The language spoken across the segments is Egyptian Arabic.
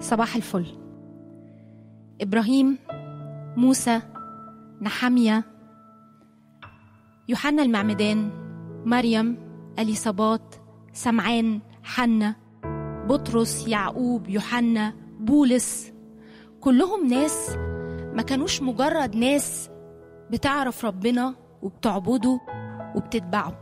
صباح الفل إبراهيم موسى نحمية يوحنا المعمدان مريم أليصابات سمعان حنة بطرس يعقوب يوحنا بولس كلهم ناس ما كانوش مجرد ناس بتعرف ربنا وبتعبده وبتتبعه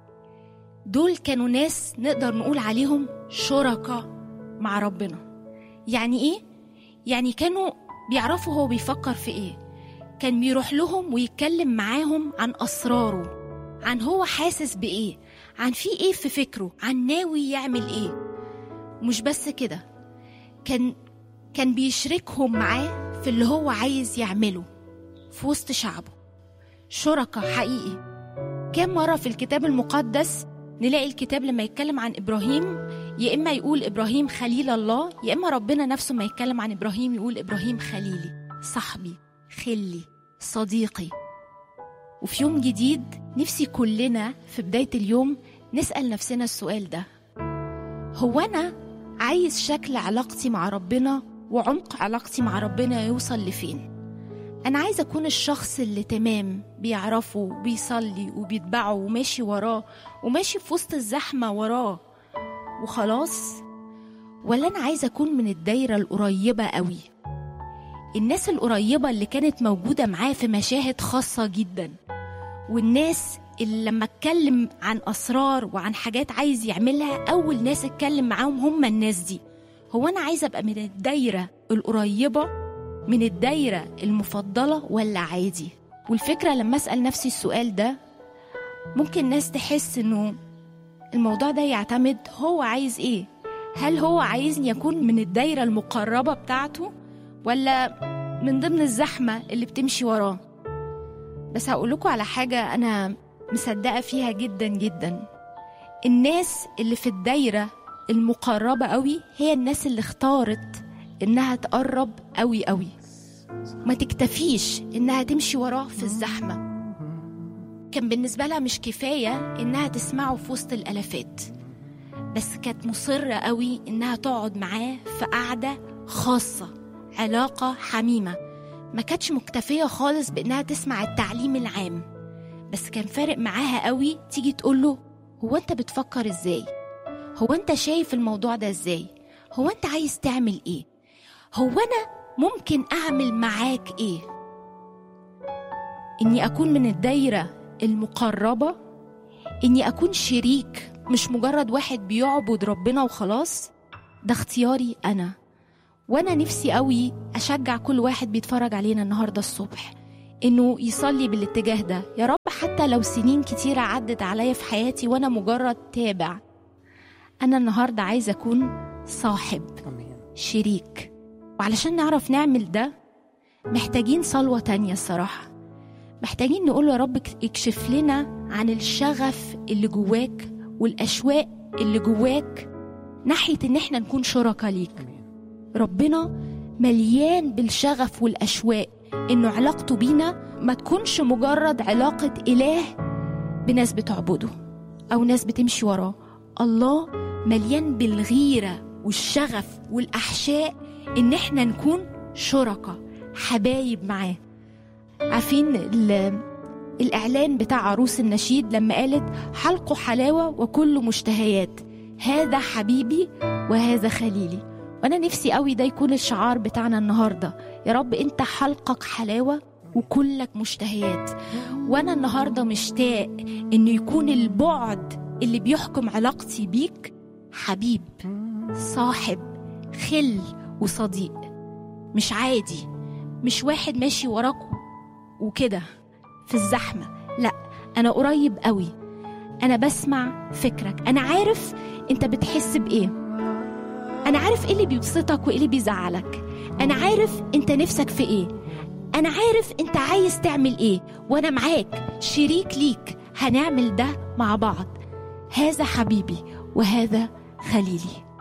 دول كانوا ناس نقدر نقول عليهم شركاء مع ربنا يعني ايه يعني كانوا بيعرفوا هو بيفكر في ايه كان بيروح لهم ويتكلم معاهم عن اسراره عن هو حاسس بايه عن في ايه في فكره عن ناوي يعمل ايه مش بس كده كان كان بيشركهم معاه في اللي هو عايز يعمله في وسط شعبه شركاء حقيقي كم مرة في الكتاب المقدس نلاقي الكتاب لما يتكلم عن إبراهيم يا إما يقول إبراهيم خليل الله يا إما ربنا نفسه ما يتكلم عن إبراهيم يقول إبراهيم خليلي صاحبي خلي صديقي وفي يوم جديد نفسي كلنا في بداية اليوم نسأل نفسنا السؤال ده هو أنا عايز شكل علاقتي مع ربنا وعمق علاقتي مع ربنا يوصل لفين أنا عايزة أكون الشخص اللي تمام بيعرفه وبيصلي وبيتبعه وماشي وراه وماشي في وسط الزحمة وراه وخلاص ولا أنا عايزة أكون من الدايرة القريبة قوي الناس القريبة اللي كانت موجودة معاه في مشاهد خاصة جدا والناس اللي لما اتكلم عن أسرار وعن حاجات عايز يعملها أول ناس اتكلم معاهم هم الناس دي هو أنا عايزة أبقى من الدايرة القريبة من الدايرة المفضلة ولا عادي والفكرة لما أسأل نفسي السؤال ده ممكن ناس تحس إنه الموضوع ده يعتمد هو عايز إيه هل هو عايزني أكون من الدايرة المقربة بتاعته ولا من ضمن الزحمة اللي بتمشي وراه بس هقول لكم على حاجة أنا مصدقة فيها جدا جدا الناس اللي في الدايرة المقربة قوي هي الناس اللي اختارت إنها تقرب قوي قوي ما تكتفيش إنها تمشي وراه في الزحمة كان بالنسبة لها مش كفاية إنها تسمعه في وسط الألفات بس كانت مصرة قوي إنها تقعد معاه في قعدة خاصة علاقة حميمة ما كانتش مكتفية خالص بإنها تسمع التعليم العام بس كان فارق معاها قوي تيجي تقوله هو أنت بتفكر إزاي؟ هو أنت شايف الموضوع ده إزاي؟ هو أنت عايز تعمل إيه؟ هو أنا ممكن أعمل معاك إيه؟ إني أكون من الدايرة المقربة إني أكون شريك مش مجرد واحد بيعبد ربنا وخلاص ده اختياري أنا وأنا نفسي قوي أشجع كل واحد بيتفرج علينا النهاردة الصبح إنه يصلي بالاتجاه ده يا رب حتى لو سنين كتيرة عدت عليا في حياتي وأنا مجرد تابع أنا النهاردة عايزة أكون صاحب امين شريك وعلشان نعرف نعمل ده محتاجين صلوة تانية الصراحة محتاجين نقول يا رب اكشف لنا عن الشغف اللي جواك والأشواق اللي جواك ناحية إن احنا نكون شركاء ليك امين ربنا مليان بالشغف والأشواق إنه علاقته بينا ما تكونش مجرد علاقة إله بناس بتعبده أو ناس بتمشي وراه الله مليان بالغيرة والشغف والأحشاء إن إحنا نكون شركاء حبايب معاه عارفين ال- الإعلان بتاع عروس النشيد لما قالت حلقه حلاوة وكله مشتهيات هذا حبيبي وهذا خليلي وانا نفسي قوي ده يكون الشعار بتاعنا النهارده يا رب انت حلقك حلاوه وكلك مشتهيات وانا النهارده مشتاق انه يكون البعد اللي بيحكم علاقتي بيك حبيب صاحب خل وصديق مش عادي مش واحد ماشي وراك وكده في الزحمه لا انا قريب قوي انا بسمع فكرك انا عارف انت بتحس بايه أنا عارف إيه اللي بيبسطك وإيه اللي بيزعلك أنا عارف أنت نفسك في إيه أنا عارف أنت عايز تعمل إيه وأنا معاك شريك ليك هنعمل ده مع بعض هذا حبيبي وهذا خليلي